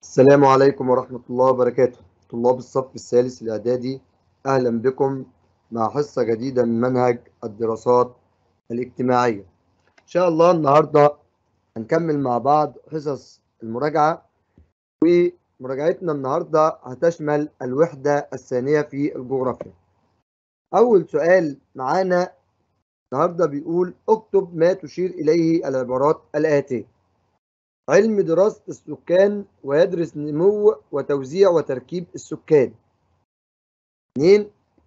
السلام عليكم ورحمة الله وبركاته طلاب الصف الثالث الإعدادي أهلا بكم مع حصة جديدة من منهج الدراسات الاجتماعية إن شاء الله النهاردة هنكمل مع بعض حصص المراجعة ومراجعتنا النهاردة هتشمل الوحدة الثانية في الجغرافيا أول سؤال معانا النهاردة بيقول اكتب ما تشير إليه العبارات الآتية علم دراسة السكان ويدرس نمو وتوزيع وتركيب السكان. اثنين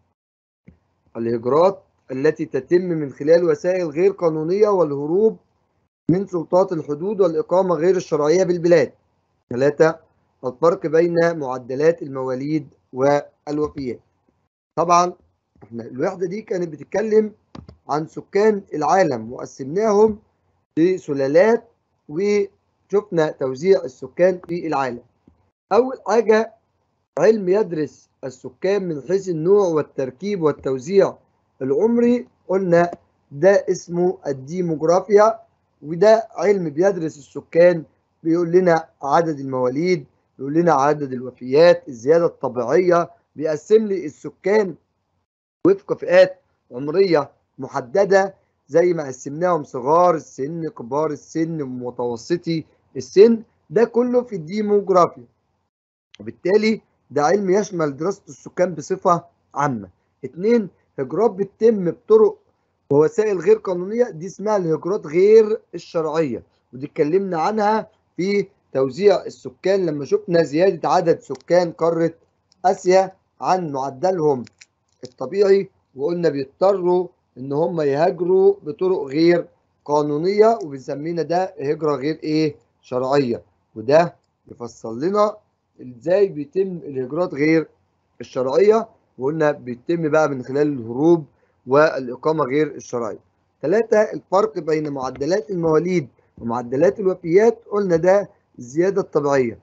الهجرات التي تتم من خلال وسائل غير قانونية والهروب من سلطات الحدود والإقامة غير الشرعية بالبلاد. ثلاثة الفرق بين معدلات المواليد والوفيات. طبعا احنا الوحدة دي كانت بتتكلم عن سكان العالم وقسمناهم لسلالات و شفنا توزيع السكان في العالم أول حاجة علم يدرس السكان من حيث النوع والتركيب والتوزيع العمري قلنا ده اسمه الديموغرافيا وده علم بيدرس السكان بيقول لنا عدد المواليد بيقول لنا عدد الوفيات الزيادة الطبيعية بيقسم لي السكان وفق فئات عمرية محددة زي ما قسمناهم صغار السن كبار السن متوسطي السن ده كله في الديموغرافيا وبالتالي ده علم يشمل دراسة السكان بصفة عامة اتنين هجرات بتتم بطرق ووسائل غير قانونية دي اسمها الهجرات غير الشرعية ودي اتكلمنا عنها في توزيع السكان لما شفنا زيادة عدد سكان قارة آسيا عن معدلهم الطبيعي وقلنا بيضطروا ان هم يهاجروا بطرق غير قانونية وبنسمينا ده هجرة غير ايه شرعية وده يفصل لنا ازاي بيتم الهجرات غير الشرعية وقلنا بيتم بقى من خلال الهروب والإقامة غير الشرعية ثلاثة الفرق بين معدلات المواليد ومعدلات الوفيات قلنا ده الزيادة الطبيعية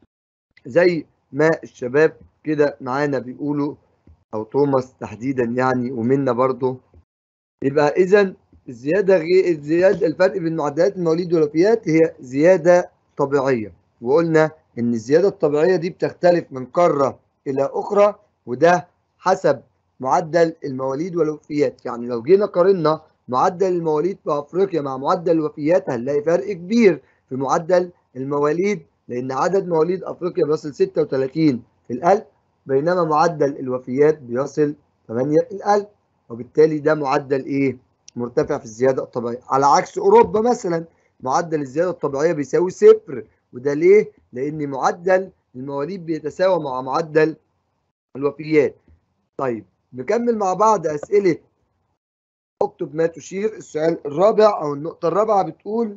زي ما الشباب كده معانا بيقولوا أو توماس تحديدا يعني ومنا برضو يبقى إذا الزيادة غير الزيادة الفرق بين معدلات المواليد والوفيات هي زيادة طبيعية وقلنا إن الزيادة الطبيعية دي بتختلف من قارة إلى أخرى وده حسب معدل المواليد والوفيات يعني لو جينا قارنا معدل المواليد في أفريقيا مع معدل الوفيات هنلاقي فرق كبير في معدل المواليد لأن عدد مواليد أفريقيا بيصل 36 في الألف بينما معدل الوفيات بيصل 8 في الألف وبالتالي ده معدل إيه؟ مرتفع في الزيادة الطبيعية على عكس أوروبا مثلا معدل الزيادة الطبيعية بيساوي صفر وده ليه؟ لأن معدل المواليد بيتساوى مع معدل الوفيات طيب نكمل مع بعض أسئلة اكتب ما تشير السؤال الرابع أو النقطة الرابعة بتقول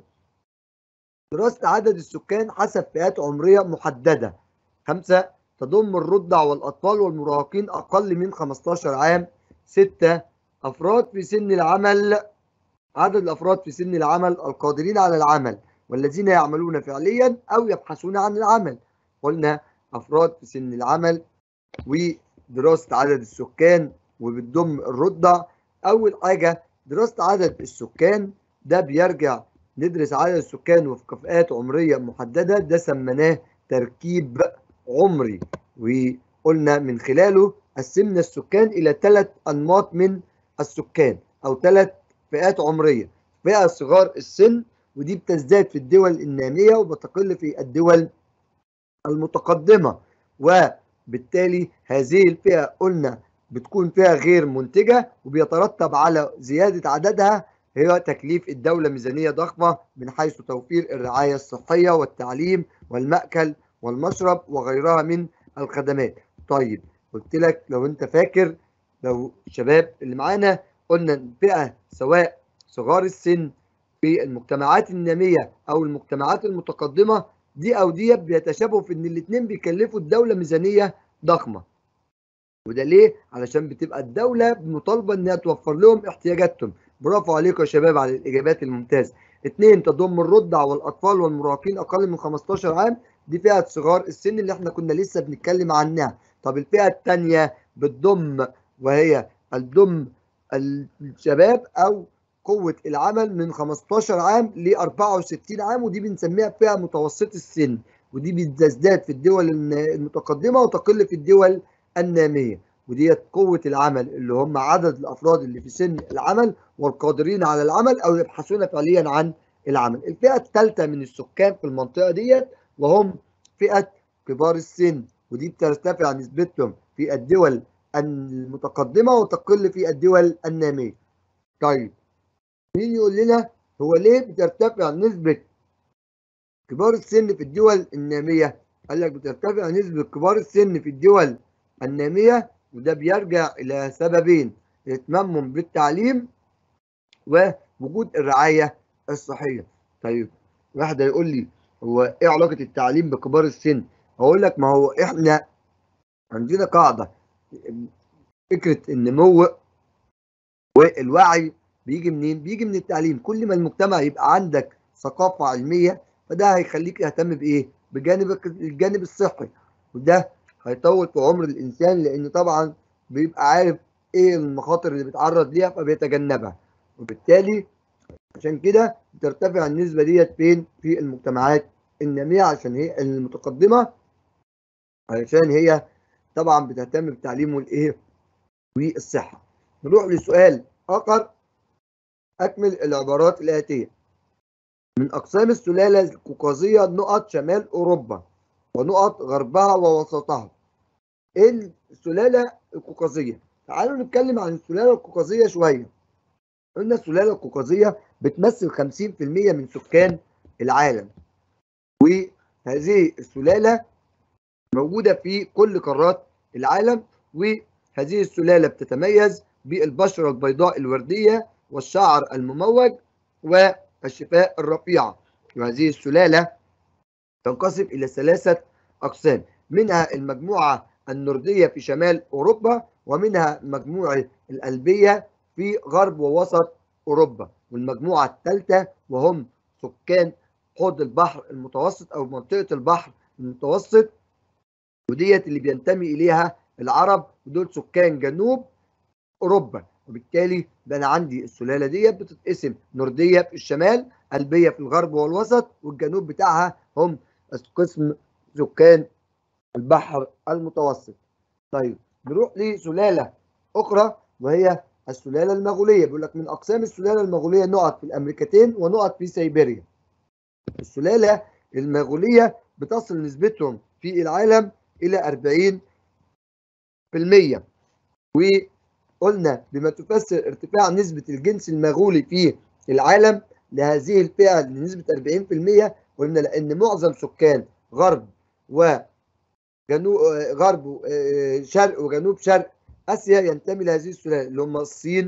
دراسة عدد السكان حسب فئات عمرية محددة خمسة تضم الرضع والأطفال والمراهقين أقل من 15 عام ستة أفراد في سن العمل عدد الأفراد في سن العمل القادرين على العمل والذين يعملون فعليا أو يبحثون عن العمل قلنا أفراد في سن العمل ودراسة عدد السكان وبتضم الرضع أول حاجة دراسة عدد السكان ده بيرجع ندرس عدد السكان وفق فئات عمرية محددة ده سميناه تركيب عمري وقلنا من خلاله قسمنا السكان إلى ثلاث أنماط من السكان أو ثلاث فئات عمرية فئة صغار السن ودي بتزداد في الدول النامية وبتقل في الدول المتقدمة وبالتالي هذه الفئة قلنا بتكون فئة غير منتجة وبيترتب على زيادة عددها هي تكليف الدولة ميزانية ضخمة من حيث توفير الرعاية الصحية والتعليم والمأكل والمشرب وغيرها من الخدمات طيب قلت لك لو انت فاكر لو الشباب اللي معانا قلنا الفئة سواء صغار السن في المجتمعات النامية أو المجتمعات المتقدمة دي أو دي بيتشابهوا في إن الاتنين بيكلفوا الدولة ميزانية ضخمة وده ليه؟ علشان بتبقى الدولة مطالبة إنها توفر لهم احتياجاتهم برافو عليكم يا شباب على الإجابات الممتازة اتنين تضم الرضع والأطفال والمراهقين أقل من 15 عام دي فئة صغار السن اللي احنا كنا لسه بنتكلم عنها طب الفئة الثانية بتضم وهي الضم الشباب او قوة العمل من 15 عام ل 64 عام ودي بنسميها فئة متوسط السن ودي بتزداد في الدول المتقدمه وتقل في الدول الناميه وديت قوه العمل اللي هم عدد الافراد اللي في سن العمل والقادرين على العمل او يبحثون فعليا عن العمل الفئه الثالثه من السكان في المنطقه ديت وهم فئه كبار السن ودي بترتفع نسبتهم في الدول المتقدمه وتقل في الدول الناميه طيب مين يقول لنا هو ليه بترتفع نسبه كبار السن في الدول الناميه قال لك بترتفع نسبه كبار السن في الدول الناميه وده بيرجع الى سببين اهتمامهم بالتعليم ووجود الرعايه الصحيه طيب واحد هيقول لي هو ايه علاقه التعليم بكبار السن اقول لك ما هو احنا عندنا قاعده فكره النمو والوعي بيجي منين بيجي من التعليم كل ما المجتمع يبقى عندك ثقافه علميه فده هيخليك تهتم بايه بجانب الجانب الصحي وده هيطول في عمر الانسان لان طبعا بيبقى عارف ايه المخاطر اللي بيتعرض ليها فبيتجنبها وبالتالي عشان كده ترتفع النسبه ديت فين في المجتمعات الناميه عشان هي المتقدمه علشان هي طبعا بتهتم بالتعليم والايه والصحه نروح لسؤال اخر اكمل العبارات الاتيه من اقسام السلاله القوقازيه نقط شمال اوروبا ونقط غربها ووسطها ايه السلاله القوقازيه تعالوا نتكلم عن السلاله القوقازيه شويه قلنا السلاله القوقازيه بتمثل 50% من سكان العالم وهذه السلاله موجوده في كل قارات العالم وهذه السلاله بتتميز بالبشره البيضاء الورديه والشعر المموج والشفاء الرفيعه وهذه السلاله تنقسم الى ثلاثه اقسام منها المجموعه النورديه في شمال اوروبا ومنها مجموعه الالبيه في غرب ووسط اوروبا والمجموعه الثالثه وهم سكان حوض البحر المتوسط او منطقه البحر المتوسط وديت اللي بينتمي اليها العرب ودول سكان جنوب اوروبا وبالتالي ده انا عندي السلاله ديت بتتقسم نورديه في الشمال البيه في الغرب والوسط والجنوب بتاعها هم قسم سكان البحر المتوسط طيب نروح لسلاله اخرى وهي السلاله المغوليه بيقول لك من اقسام السلاله المغوليه نقط في الامريكتين ونقط في سيبيريا السلاله المغوليه بتصل نسبتهم في العالم الى 40% وقلنا بما تفسر ارتفاع نسبه الجنس المغولي في العالم لهذه الفئه لنسبه 40% قلنا لان معظم سكان غرب و جنوب غرب شرق وجنوب شرق اسيا ينتمي لهذه السلاله اللي هم الصين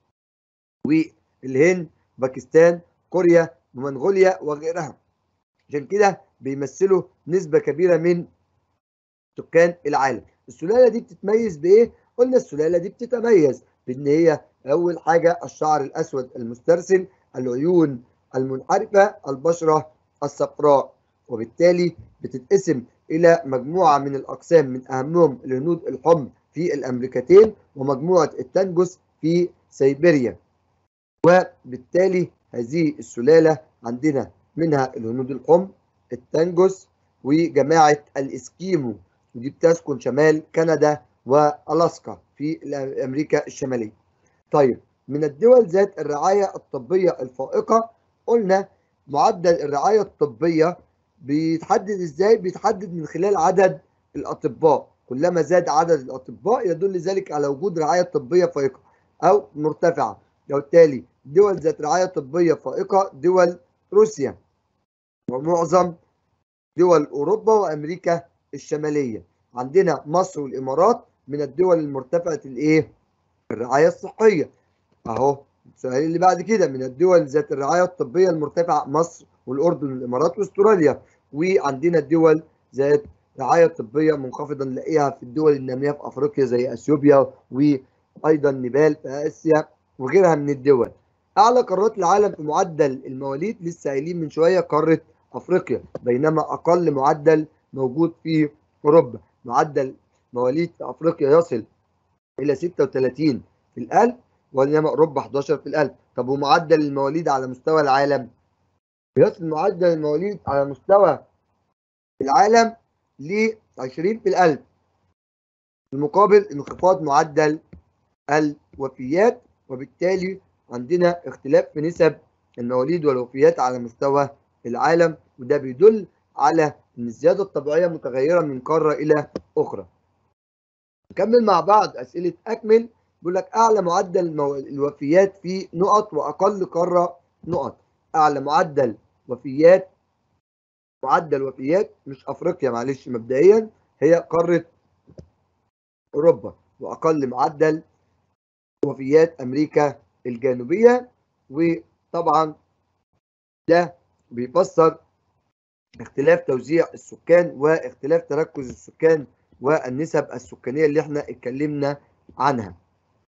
والهند باكستان كوريا ومنغوليا وغيرها عشان كده بيمثلوا نسبه كبيره من سكان العالم السلاله دي بتتميز بايه قلنا السلاله دي بتتميز بان هي اول حاجه الشعر الاسود المسترسل العيون المنحرفه البشره الصفراء وبالتالي بتتقسم الى مجموعه من الاقسام من اهمهم الهنود الحمر في الامريكتين ومجموعه التنجس في سيبيريا وبالتالي هذه السلاله عندنا منها الهنود الحمر التنجس وجماعه الاسكيمو ودي بتسكن شمال كندا والاسكا في امريكا الشماليه. طيب من الدول ذات الرعايه الطبيه الفائقه قلنا معدل الرعايه الطبيه بيتحدد ازاي؟ بيتحدد من خلال عدد الاطباء، كلما زاد عدد الاطباء يدل ذلك على وجود رعايه طبيه فائقه او مرتفعه، وبالتالي دول ذات رعايه طبيه فائقه دول روسيا ومعظم دول اوروبا وامريكا الشماليه، عندنا مصر والامارات من الدول المرتفعه الايه؟ الرعايه الصحيه. اهو السؤال اللي بعد كده من الدول ذات الرعايه الطبيه المرتفعه مصر والاردن والامارات واستراليا وعندنا الدول ذات رعايه طبيه منخفضه نلاقيها في الدول الناميه في افريقيا زي اثيوبيا وايضا نيبال في اسيا وغيرها من الدول. اعلى قارات العالم في معدل المواليد لسه قايلين من شويه قاره افريقيا بينما اقل معدل موجود في اوروبا معدل مواليد في افريقيا يصل الى 36 في الالف وانما اوروبا 11 في الالف طب ومعدل المواليد على مستوى العالم يصل معدل المواليد على مستوى العالم ل 20 في الألف المقابل انخفاض معدل الوفيات وبالتالي عندنا اختلاف في نسب المواليد والوفيات على مستوى العالم وده بيدل على ان الزياده الطبيعيه متغيره من قاره الى اخرى. نكمل مع بعض اسئله اكمل بيقول لك اعلى معدل الوفيات في نقط واقل قاره نقط. اعلى معدل وفيات معدل وفيات مش افريقيا معلش مبدئيا هي قاره اوروبا واقل معدل وفيات امريكا الجنوبيه وطبعا ده بيفسر اختلاف توزيع السكان واختلاف تركز السكان والنسب السكانيه اللي احنا اتكلمنا عنها.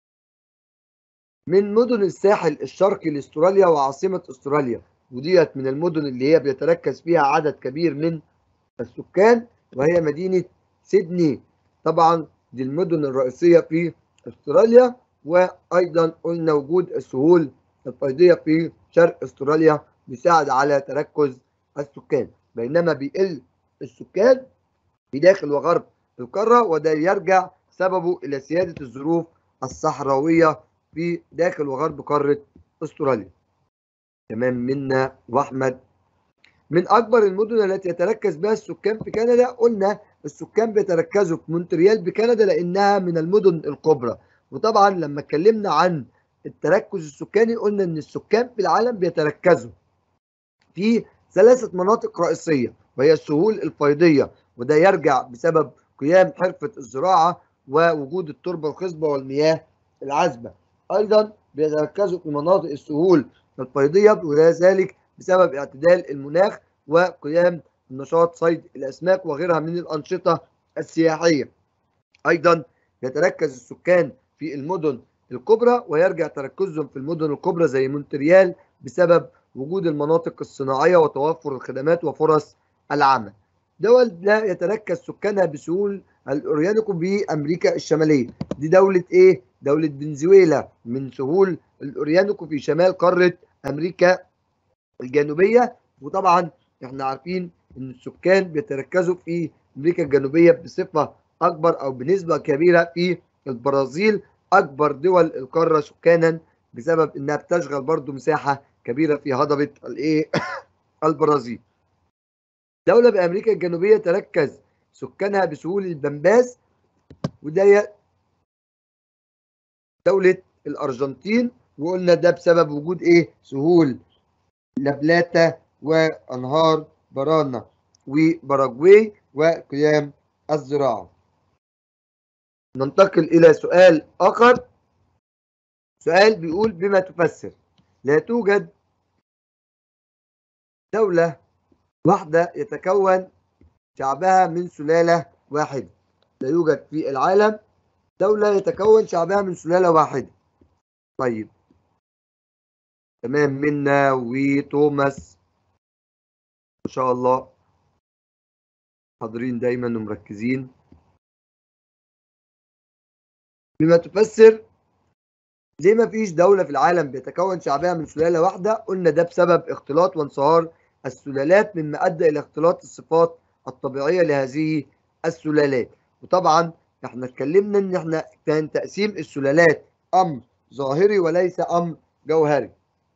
من مدن الساحل الشرقي لاستراليا وعاصمه استراليا وديت من المدن اللي هي بيتركز فيها عدد كبير من السكان وهي مدينه سيدني. طبعا دي المدن الرئيسيه في استراليا وايضا قلنا وجود السهول الفيضيه في شرق استراليا بيساعد على تركز السكان بينما بيقل السكان في داخل وغرب القاره وده يرجع سببه الى سياده الظروف الصحراويه في داخل وغرب قاره استراليا. تمام منا واحمد من اكبر المدن التي يتركز بها السكان في كندا قلنا السكان بيتركزوا في مونتريال بكندا لانها من المدن الكبرى وطبعا لما اتكلمنا عن التركز السكاني قلنا ان السكان في العالم بيتركزوا في ثلاثة مناطق رئيسية وهي السهول الفيضية وده يرجع بسبب قيام حرفة الزراعة ووجود التربة الخصبة والمياه العذبة أيضا بيتركزوا في مناطق السهول الفيضية وده ذلك بسبب اعتدال المناخ وقيام نشاط صيد الأسماك وغيرها من الأنشطة السياحية أيضا يتركز السكان في المدن الكبرى ويرجع تركزهم في المدن الكبرى زي مونتريال بسبب وجود المناطق الصناعية وتوفر الخدمات وفرص العمل. دول لا يتركز سكانها بسهول الأوريانيكو بأمريكا الشمالية. دي دولة إيه؟ دولة فنزويلا من سهول الأوريانيكو في شمال قارة أمريكا الجنوبية وطبعا احنا عارفين إن السكان بيتركزوا في أمريكا الجنوبية بصفة أكبر أو بنسبة كبيرة في البرازيل أكبر دول القارة سكانا بسبب إنها بتشغل برضو مساحة كبيره في هضبه الايه البرازيل دوله بامريكا الجنوبيه تركز سكانها بسهول البنباس وده دوله الارجنتين وقلنا ده بسبب وجود ايه سهول لابلاتا وانهار برانا وباراجواي وقيام الزراعه ننتقل الى سؤال اخر سؤال بيقول بما تفسر لا توجد دولة واحدة يتكون شعبها من سلالة واحدة لا يوجد في العالم دولة يتكون شعبها من سلالة واحدة طيب تمام منا وتوماس ما شاء الله حاضرين دايما ومركزين بما تفسر ليه ما فيش دولة في العالم بيتكون شعبها من سلالة واحدة؟ قلنا ده بسبب اختلاط وانصهار السلالات مما أدى إلى اختلاط الصفات الطبيعية لهذه السلالات وطبعا احنا اتكلمنا ان احنا كان تقسيم السلالات أمر ظاهري وليس أمر جوهري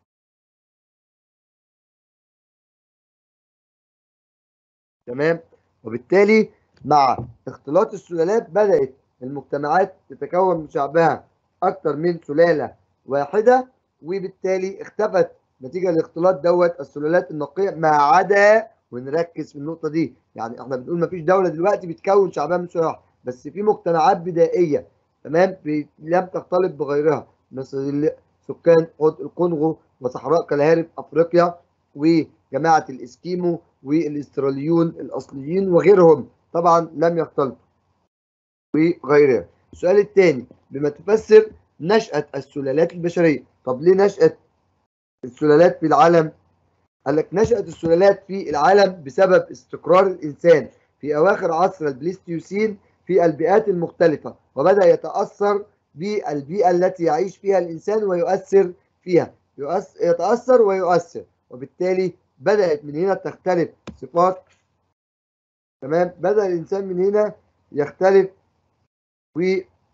تمام وبالتالي مع اختلاط السلالات بدأت المجتمعات تتكون من شعبها أكثر من سلالة واحدة وبالتالي اختفت نتيجة الاختلاط دوت السلالات النقية ما عدا ونركز في النقطة دي يعني احنا بنقول ما فيش دولة دلوقتي بتكون شعبها من سلالة واحدة بس في مجتمعات بدائية تمام لم تختلط بغيرها مثل سكان الكونغو وصحراء كالهاري في افريقيا وجماعة الاسكيمو والاستراليون الاصليين وغيرهم طبعا لم يختلطوا وغيرها السؤال الثاني بما تفسر نشأة السلالات البشرية طب ليه نشأة السلالات في العالم قال لك نشأت السلالات في العالم بسبب استقرار الإنسان في أواخر عصر البليستيوسين في البيئات المختلفة وبدأ يتأثر بالبيئة التي يعيش فيها الإنسان ويؤثر فيها يتأثر ويؤثر وبالتالي بدأت من هنا تختلف صفات تمام بدأ الإنسان من هنا يختلف و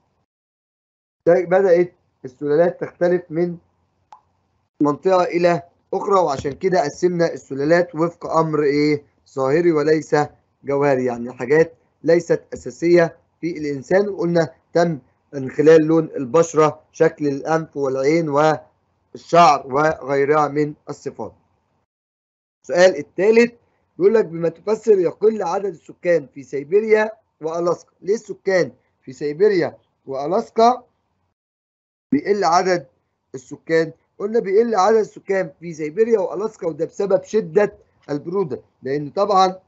بدأت السلالات تختلف من منطقة إلى أخرى وعشان كده قسمنا السلالات وفق أمر إيه ظاهري وليس جوهري يعني حاجات ليست أساسية في الإنسان وقلنا تم من خلال لون البشرة شكل الأنف والعين والشعر وغيرها من الصفات السؤال الثالث بيقول لك بما تفسر يقل عدد السكان في سيبيريا وألاسكا ليه السكان في سيبيريا وألاسكا بيقل عدد السكان قلنا بيقل عدد السكان في سيبيريا وألاسكا وده بسبب شدة البرودة لأن طبعا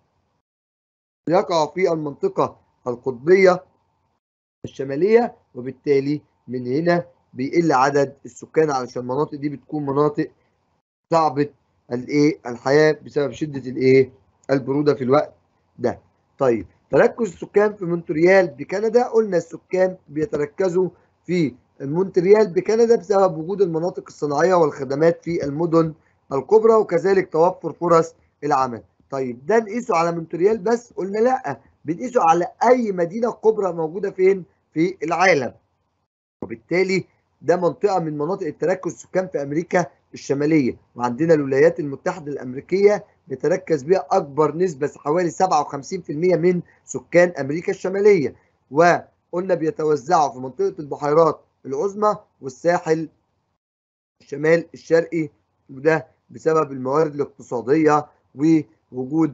يقع في المنطقة القطبية الشمالية وبالتالي من هنا بيقل عدد السكان علشان المناطق دي بتكون مناطق صعبة الايه الحياة بسبب شدة الايه البرودة في الوقت ده طيب تركز السكان في مونتريال بكندا قلنا السكان بيتركزوا في مونتريال بكندا بسبب وجود المناطق الصناعية والخدمات في المدن الكبرى وكذلك توفر فرص العمل طيب ده نقيسه على مونتريال بس قلنا لا بنقيسه على اي مدينة كبرى موجودة فين في العالم وبالتالي ده منطقة من مناطق التركز السكان في أمريكا الشمالية وعندنا الولايات المتحدة الأمريكية بيتركز بها أكبر نسبة حوالي 57% من سكان أمريكا الشمالية وقلنا بيتوزعوا في منطقة البحيرات العظمى والساحل الشمال الشرقي وده بسبب الموارد الاقتصادية ووجود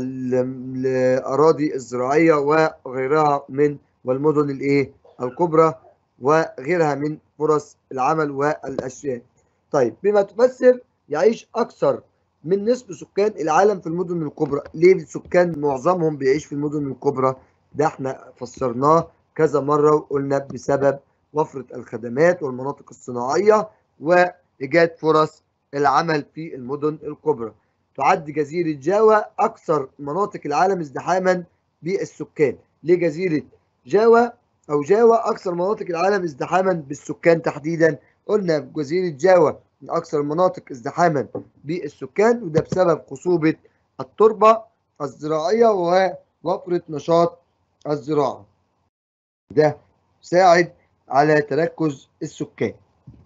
الأراضي الزراعية وغيرها من والمدن الإيه الكبرى وغيرها من فرص العمل والاشياء. طيب بما تفسر يعيش اكثر من نصف سكان العالم في المدن الكبرى، ليه السكان معظمهم بيعيش في المدن الكبرى؟ ده احنا فسرناه كذا مره وقلنا بسبب وفره الخدمات والمناطق الصناعيه وايجاد فرص العمل في المدن الكبرى. تعد جزيره جاوا اكثر مناطق العالم ازدحاما بالسكان، ليه جزيره جاوا أو جاوا أكثر مناطق العالم ازدحاما بالسكان تحديدا قلنا جزيرة جاوا من أكثر المناطق ازدحاما بالسكان وده بسبب خصوبة التربة الزراعية ووفرة نشاط الزراعة ده ساعد على تركز السكان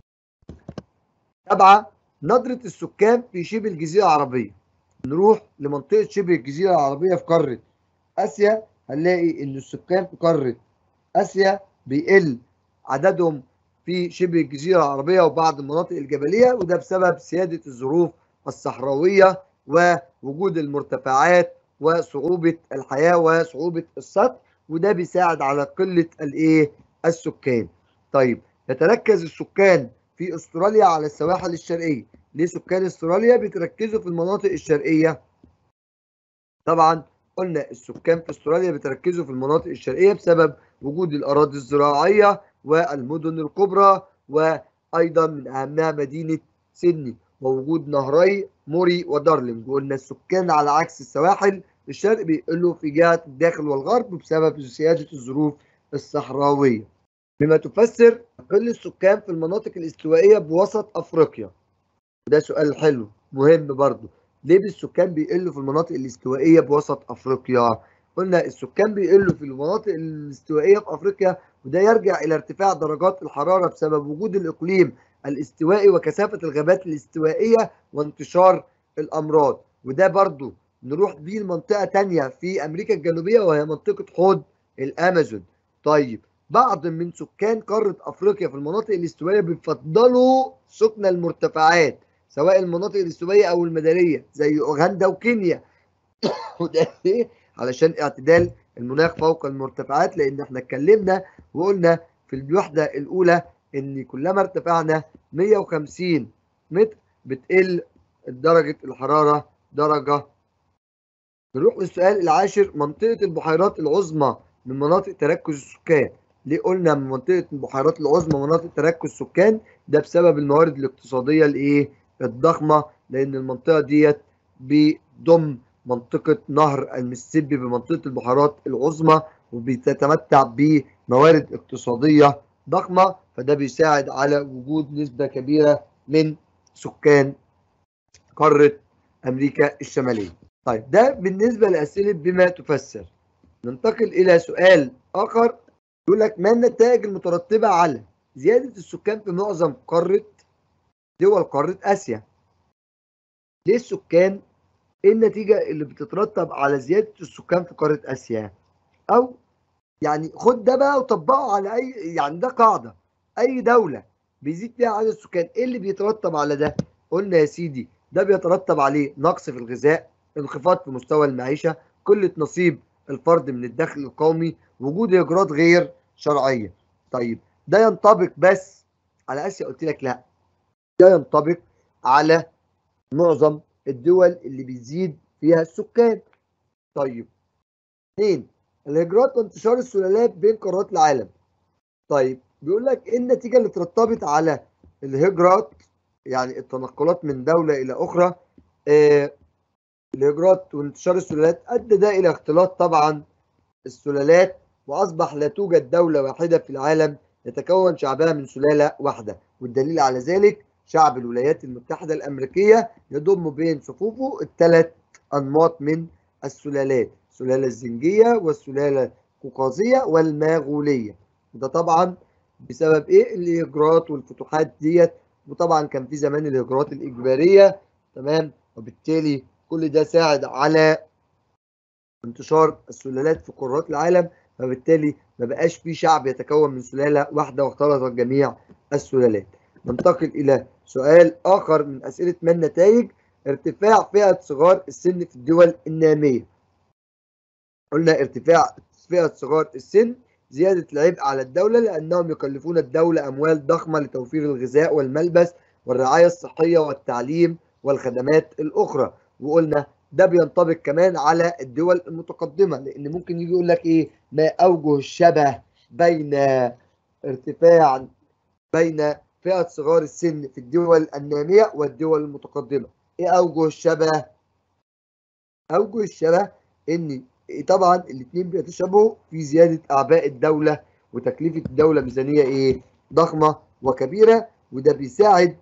سبعة ندرة السكان في شبه الجزيرة العربية نروح لمنطقة شبه الجزيرة العربية في قارة آسيا هنلاقي إن السكان في قارة اسيا بيقل عددهم في شبه الجزيره العربيه وبعض المناطق الجبليه وده بسبب سياده الظروف الصحراويه ووجود المرتفعات وصعوبه الحياه وصعوبه السطح وده بيساعد على قله الايه السكان طيب يتركز السكان في استراليا على السواحل الشرقيه ليه سكان استراليا بيتركزوا في المناطق الشرقيه طبعا قلنا السكان في استراليا بيتركزوا في المناطق الشرقيه بسبب وجود الاراضي الزراعيه والمدن الكبرى وايضا من اهمها مدينه سيدني ووجود نهري موري ودارلينج وقلنا السكان على عكس السواحل الشرق بيقلوا في جهه الداخل والغرب بسبب سياده الظروف الصحراويه بما تفسر قل السكان في المناطق الاستوائيه بوسط افريقيا ده سؤال حلو مهم برضه ليه السكان بيقلوا في المناطق الاستوائيه بوسط افريقيا قلنا السكان بيقلوا في المناطق الاستوائيه في افريقيا وده يرجع الى ارتفاع درجات الحراره بسبب وجود الاقليم الاستوائي وكثافه الغابات الاستوائيه وانتشار الامراض وده برضو نروح بيه لمنطقه تانية في امريكا الجنوبيه وهي منطقه حوض الامازون طيب بعض من سكان قاره افريقيا في المناطق الاستوائيه بيفضلوا سكن المرتفعات سواء المناطق الاستوائيه او المداريه زي اوغندا وكينيا وده ليه؟ علشان اعتدال المناخ فوق المرتفعات لان احنا اتكلمنا وقلنا في الوحده الاولى ان كلما ارتفعنا 150 متر بتقل درجه الحراره درجه نروح للسؤال العاشر منطقه البحيرات العظمى من مناطق تركز السكان ليه قلنا من منطقه البحيرات العظمى مناطق تركز السكان ده بسبب الموارد الاقتصاديه الايه الضخمه لان المنطقه ديت بتضم منطقه نهر المسيسيبي بمنطقه البحيرات العظمى وبتتمتع بموارد اقتصاديه ضخمه فده بيساعد على وجود نسبه كبيره من سكان قاره امريكا الشماليه. طيب ده بالنسبة لأسئلة بما تفسر ننتقل إلى سؤال آخر يقول لك ما النتائج المترتبة على زيادة السكان في معظم قارة دول قارة آسيا ليه السكان ايه النتيجة اللي بتترتب على زيادة السكان في قارة آسيا أو يعني خد ده بقى وطبقه على أي يعني ده قاعدة أي دولة بيزيد فيها عدد السكان ايه اللي بيترتب على ده؟ قلنا يا سيدي ده بيترتب عليه نقص في الغذاء انخفاض في مستوى المعيشة قلة نصيب الفرد من الدخل القومي وجود هجرات غير شرعية طيب ده ينطبق بس على آسيا قلت لك لا ده ينطبق على معظم الدول اللي بيزيد فيها السكان طيب اثنين الهجرات وانتشار السلالات بين قارات العالم طيب بيقول لك ايه النتيجة اللي ترتبط على الهجرات يعني التنقلات من دولة إلى أخرى آه الهجرات وانتشار السلالات أدى ده إلى اختلاط طبعا السلالات وأصبح لا توجد دولة واحدة في العالم يتكون شعبها من سلالة واحدة والدليل على ذلك شعب الولايات المتحدة الأمريكية يضم بين صفوفه الثلاث أنماط من السلالات السلالة الزنجية والسلالة القوقازية والماغولية وده طبعا بسبب ايه الهجرات والفتوحات ديت وطبعا كان في زمان الهجرات الإجبارية تمام وبالتالي كل ده ساعد على انتشار السلالات في قارات العالم فبالتالي ما بقاش في شعب يتكون من سلالة واحدة واختلطت جميع السلالات ننتقل إلى سؤال آخر من أسئلة ما النتائج ارتفاع فئة صغار السن في الدول النامية قلنا ارتفاع فئة صغار السن زيادة العبء على الدولة لأنهم يكلفون الدولة أموال ضخمة لتوفير الغذاء والملبس والرعاية الصحية والتعليم والخدمات الأخرى وقلنا ده بينطبق كمان على الدول المتقدمة لأن ممكن يجي يقول لك إيه ما أوجه الشبه بين ارتفاع بين فئة صغار السن في الدول النامية والدول المتقدمة إيه أوجه الشبه؟ أوجه الشبه إن طبعا الاثنين بيتشابهوا في زيادة أعباء الدولة وتكلفة الدولة ميزانية إيه؟ ضخمة وكبيرة وده بيساعد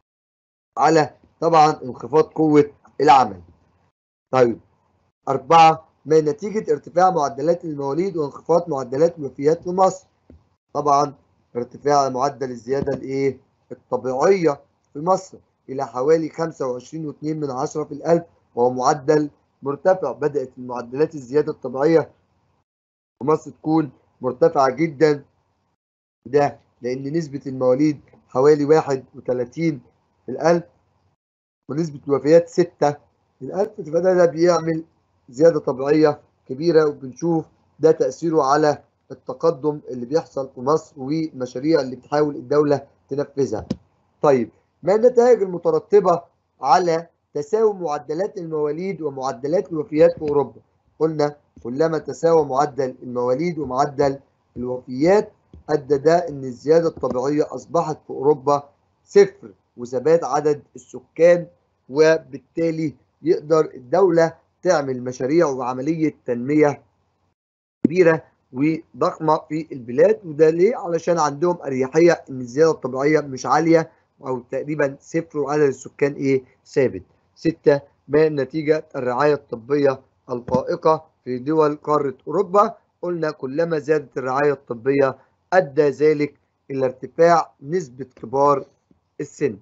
على طبعا انخفاض قوة العمل. طيب أربعة ما نتيجة ارتفاع معدلات المواليد وانخفاض معدلات الوفيات في مصر. طبعا ارتفاع معدل الزيادة الإيه؟ الطبيعية في مصر إلى حوالي 25.2 من عشرة في الألف وهو معدل مرتفع بدأت المعدلات الزيادة الطبيعية في مصر تكون مرتفعة جدا ده لأن نسبة المواليد حوالي 31 في الألف ونسبة الوفيات 6 في الألف فده ده بيعمل زيادة طبيعية كبيرة وبنشوف ده تأثيره على التقدم اللي بيحصل في مصر والمشاريع اللي بتحاول الدولة تنفذها. طيب ما النتائج المترتبة على تساوي معدلات المواليد ومعدلات الوفيات في أوروبا؟ قلنا كلما تساوى معدل المواليد ومعدل الوفيات أدى ده إن الزيادة الطبيعية أصبحت في أوروبا صفر وثبات عدد السكان وبالتالي يقدر الدولة تعمل مشاريع وعملية تنمية كبيرة وضخمة في البلاد وده ليه؟ علشان عندهم أريحية إن الزيادة الطبيعية مش عالية أو تقريبا صفر وعدد السكان إيه ثابت. ستة ما نتيجة الرعاية الطبية الفائقة في دول قارة أوروبا قلنا كلما زادت الرعاية الطبية أدى ذلك إلى ارتفاع نسبة كبار السن.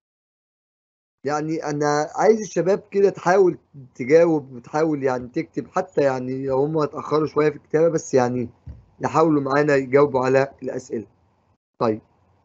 يعني انا عايز الشباب كده تحاول تجاوب وتحاول يعني تكتب حتى يعني لو هم اتاخروا شويه في الكتابه بس يعني يحاولوا معانا يجاوبوا على الاسئله طيب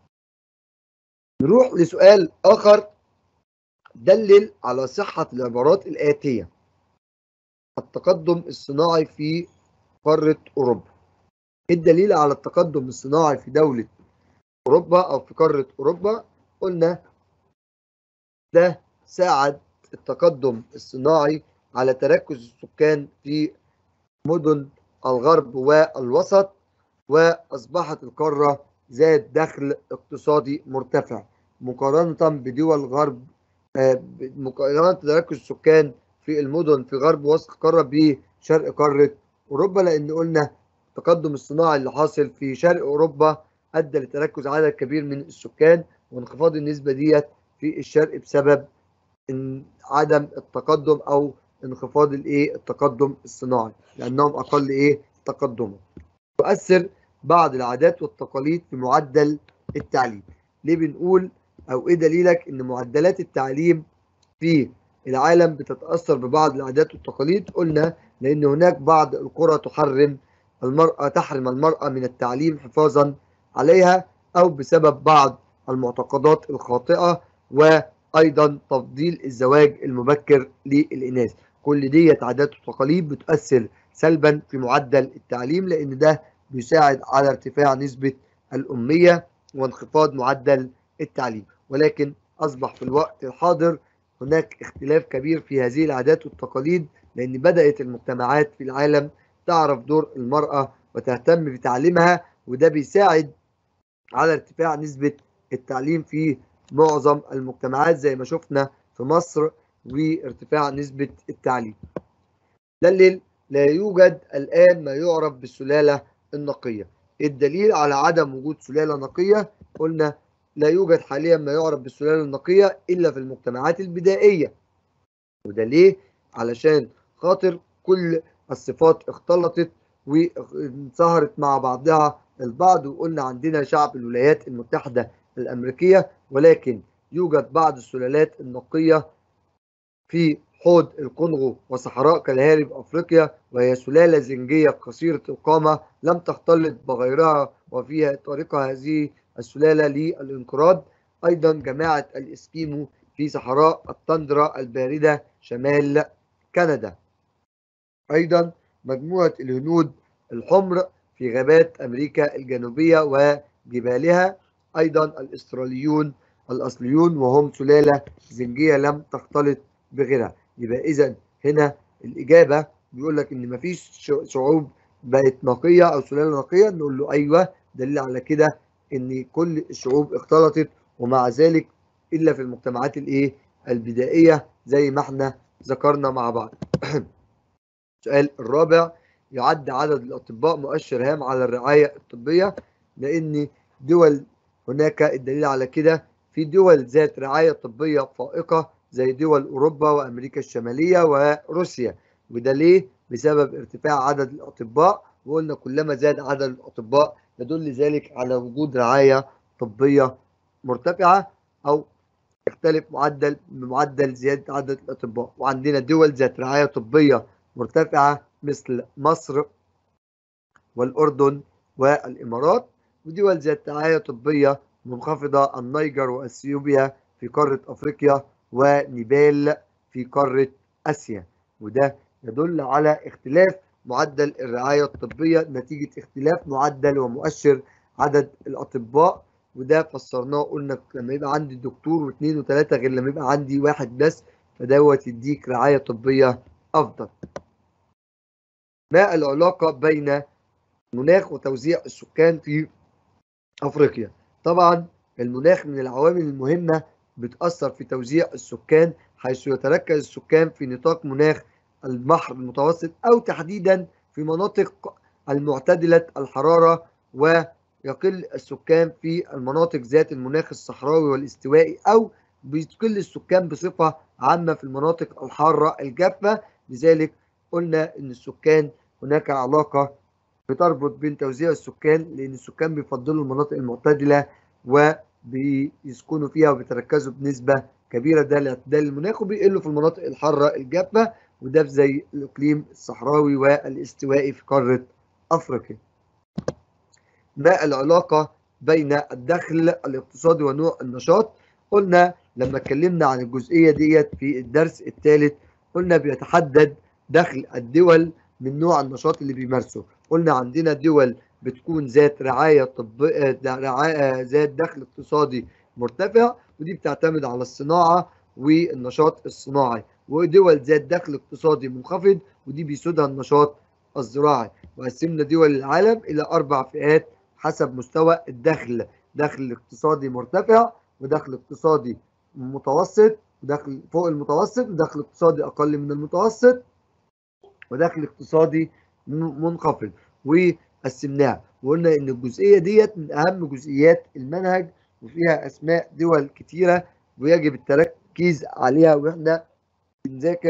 نروح لسؤال اخر دلل على صحه العبارات الاتيه التقدم الصناعي في قاره اوروبا ايه الدليل على التقدم الصناعي في دوله اوروبا او في قاره اوروبا قلنا ده ساعد التقدم الصناعي على تركز السكان في مدن الغرب والوسط وأصبحت القارة ذات دخل اقتصادي مرتفع مقارنة بدول الغرب مقارنة تركز السكان في المدن في غرب وسط القارة بشرق قارة أوروبا لأن قلنا التقدم الصناعي اللي حاصل في شرق أوروبا أدى لتركز عدد كبير من السكان وانخفاض النسبة ديت في الشرق بسبب إن عدم التقدم او انخفاض الايه التقدم الصناعي لانهم اقل ايه تقدما تؤثر بعض العادات والتقاليد في معدل التعليم ليه بنقول او ايه دليلك ان معدلات التعليم في العالم بتتاثر ببعض العادات والتقاليد قلنا لان هناك بعض القرى تحرم المراه تحرم المراه من التعليم حفاظا عليها او بسبب بعض المعتقدات الخاطئه وايضا تفضيل الزواج المبكر للاناث كل ديت عادات وتقاليد بتؤثر سلبا في معدل التعليم لان ده بيساعد على ارتفاع نسبه الاميه وانخفاض معدل التعليم ولكن اصبح في الوقت الحاضر هناك اختلاف كبير في هذه العادات والتقاليد لان بدات المجتمعات في العالم تعرف دور المراه وتهتم بتعليمها وده بيساعد على ارتفاع نسبه التعليم في معظم المجتمعات زي ما شفنا في مصر وارتفاع نسبة التعليم دلل لا يوجد الآن ما يعرف بالسلالة النقية الدليل على عدم وجود سلالة نقية قلنا لا يوجد حاليا ما يعرف بالسلالة النقية إلا في المجتمعات البدائية وده ليه؟ علشان خاطر كل الصفات اختلطت وانصهرت مع بعضها البعض وقلنا عندنا شعب الولايات المتحدة الأمريكية ولكن يوجد بعض السلالات النقية في حوض الكونغو وصحراء كالهاري بأفريقيا وهي سلالة زنجية قصيرة القامة لم تختلط بغيرها وفيها طريقة هذه السلالة للانقراض أيضا جماعة الإسكيمو في صحراء التندرا الباردة شمال كندا أيضا مجموعة الهنود الحمر في غابات أمريكا الجنوبية وجبالها أيضا الأستراليون الأصليون وهم سلالة زنجية لم تختلط بغيرها يبقى إذا هنا الإجابة بيقول لك إن مفيش شعوب بقت نقية أو سلالة نقية نقول له أيوه دليل على كده إن كل الشعوب اختلطت ومع ذلك إلا في المجتمعات الإيه البدائية زي ما إحنا ذكرنا مع بعض. السؤال الرابع يعد عدد الأطباء مؤشر هام على الرعاية الطبية لأن دول هناك الدليل على كده في دول ذات رعاية طبية فائقة زي دول أوروبا وأمريكا الشمالية وروسيا وده ليه؟ بسبب ارتفاع عدد الأطباء وقلنا كلما زاد عدد الأطباء يدل ذلك على وجود رعاية طبية مرتفعة أو يختلف معدل بمعدل زيادة عدد الأطباء وعندنا دول ذات رعاية طبية مرتفعة مثل مصر والأردن والإمارات ودول ذات رعاية طبية منخفضة النيجر وأثيوبيا في قارة أفريقيا ونيبال في قارة آسيا وده يدل على اختلاف معدل الرعاية الطبية نتيجة اختلاف معدل ومؤشر عدد الأطباء وده فسرناه قلنا لما يبقى عندي دكتور واثنين وثلاثة غير لما يبقى عندي واحد بس فدوت يديك رعاية طبية أفضل. ما العلاقة بين المناخ وتوزيع السكان في أفريقيا؟ طبعا المناخ من العوامل المهمة بتأثر في توزيع السكان حيث يتركز السكان في نطاق مناخ البحر المتوسط أو تحديدا في مناطق المعتدلة الحرارة ويقل السكان في المناطق ذات المناخ الصحراوي والاستوائي أو بيقل السكان بصفة عامة في المناطق الحارة الجافة لذلك قلنا إن السكان هناك علاقة بتربط بين توزيع السكان لأن السكان بيفضلوا المناطق المعتدلة وبيسكنوا فيها وبيتركزوا بنسبة كبيرة ده لاعتدال المناخ وبيقلوا في المناطق الحارة الجافة وده زي الإقليم الصحراوي والاستوائي في قارة أفريقيا. ما العلاقة بين الدخل الاقتصادي ونوع النشاط؟ قلنا لما اتكلمنا عن الجزئية ديت في الدرس الثالث قلنا بيتحدد دخل الدول من نوع النشاط اللي بيمارسه قلنا عندنا دول بتكون ذات رعاية طبية رعاية ذات دخل اقتصادي مرتفع ودي بتعتمد على الصناعة والنشاط الصناعي ودول ذات دخل اقتصادي منخفض ودي بيسودها النشاط الزراعي وقسمنا دول العالم إلى أربع فئات حسب مستوى الدخل دخل اقتصادي مرتفع ودخل اقتصادي متوسط ودخل فوق المتوسط ودخل اقتصادي أقل من المتوسط ودخل اقتصادي منخفض وقسمناها وقلنا ان الجزئيه ديت من اهم جزئيات المنهج وفيها اسماء دول كتيره ويجب التركيز عليها واحنا بنذاكر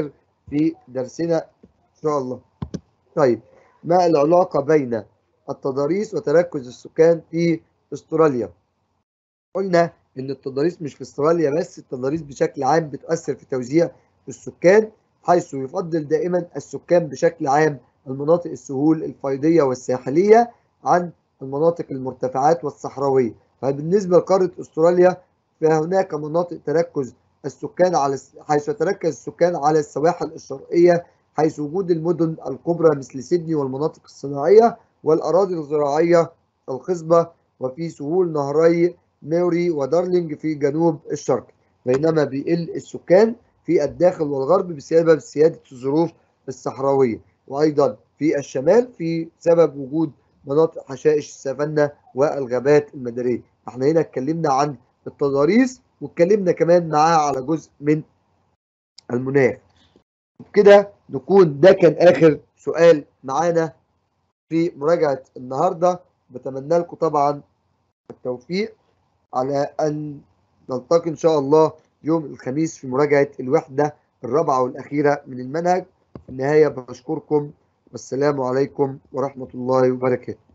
في درسنا إن شاء الله طيب ما العلاقة بين التضاريس وتركز السكان في استراليا قلنا ان التضاريس مش في استراليا بس التضاريس بشكل عام بتأثر في توزيع السكان حيث يفضل دائما السكان بشكل عام المناطق السهول الفيضية والساحلية عن المناطق المرتفعات والصحراوية فبالنسبة لقارة استراليا فهناك مناطق تركز السكان على حيث يتركز السكان على السواحل الشرقية حيث وجود المدن الكبرى مثل سيدني والمناطق الصناعية والأراضي الزراعية الخصبة وفي سهول نهري ميوري ودارلينج في جنوب الشرق بينما بيقل السكان في الداخل والغرب بسبب سيادة الظروف الصحراوية وأيضا في الشمال في سبب وجود مناطق حشائش السافانا والغابات المدارية احنا هنا اتكلمنا عن التضاريس واتكلمنا كمان معاها على جزء من المناخ بكده نكون ده كان آخر سؤال معانا في مراجعة النهاردة بتمنى لكم طبعا التوفيق على أن نلتقي إن شاء الله يوم الخميس في مراجعة الوحدة الرابعة والأخيرة من المنهج في النهاية بشكركم والسلام عليكم ورحمة الله وبركاته